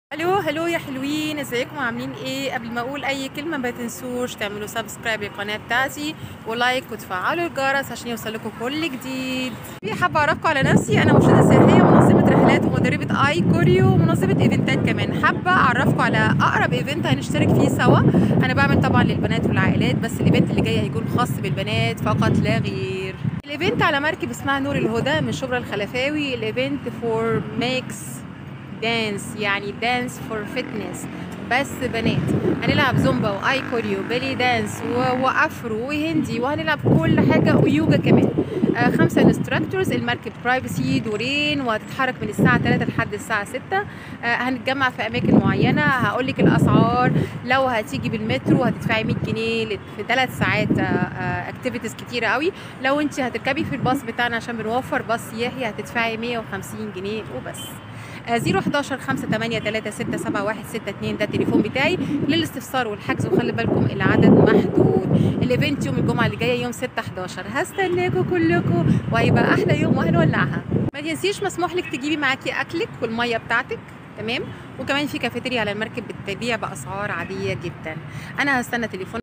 الو هلو يا حلوين ازيكم عاملين ايه قبل ما اقول اي كلمه ما تنسوش تعملوا سبسكرايب للقناه بتاعتي ولايك وتفعلوا الجرس عشان يوصلكم كل جديد في حابه اعرفكم على نفسي انا مرشده سياحيه ومنظمه رحلات ومدربه اي كوريو ومنظمه ايفنتات كمان حابه اعرفكم على اقرب ايفنت هنشترك فيه سوا انا بعمل طبعا للبنات والعائلات بس الايفنت اللي جاي هيكون خاص بالبنات فقط لا غير الايفنت على مركب اسمها نور الهدى من شبرا الخلفاوي الايفنت فور ميكس دانس يعني دانس فور فتنس بس بنات هنلعب زومبا واي كوريو بيلي دانس و- وافرو وهندي وهنلعب كل حاجه ويوجا كمان آه خمسه انستراكتورز المركب برايفسي دورين وهتتحرك من الساعه 3 لحد الساعه 6 آه هنتجمع في اماكن معينه هقول لك الاسعار لو هتيجي بالمترو هتدفعي 100 جنيه لت- في ثلاث ساعات اكتيفيتيز كتيره قوي لو انت هتركبي في الباص بتاعنا عشان بنوفر باص سياحي هتدفعي 150 جنيه وبس 011 5 8 3 6 7 1 6 2 ده التليفون بتاعي للاستفسار والحجز وخلي بالكم العدد محدود الايفنت يوم الجمعه اللي جايه يوم 6 11 هستناكم كلكم وهيبقى احلى يوم وهنولعها ما تنسيش مسموح لك تجيبي معاكي اكلك والميه بتاعتك تمام وكمان في كافيتيريا على المركب بتبيع باسعار عاديه جدا انا هستنى تليفون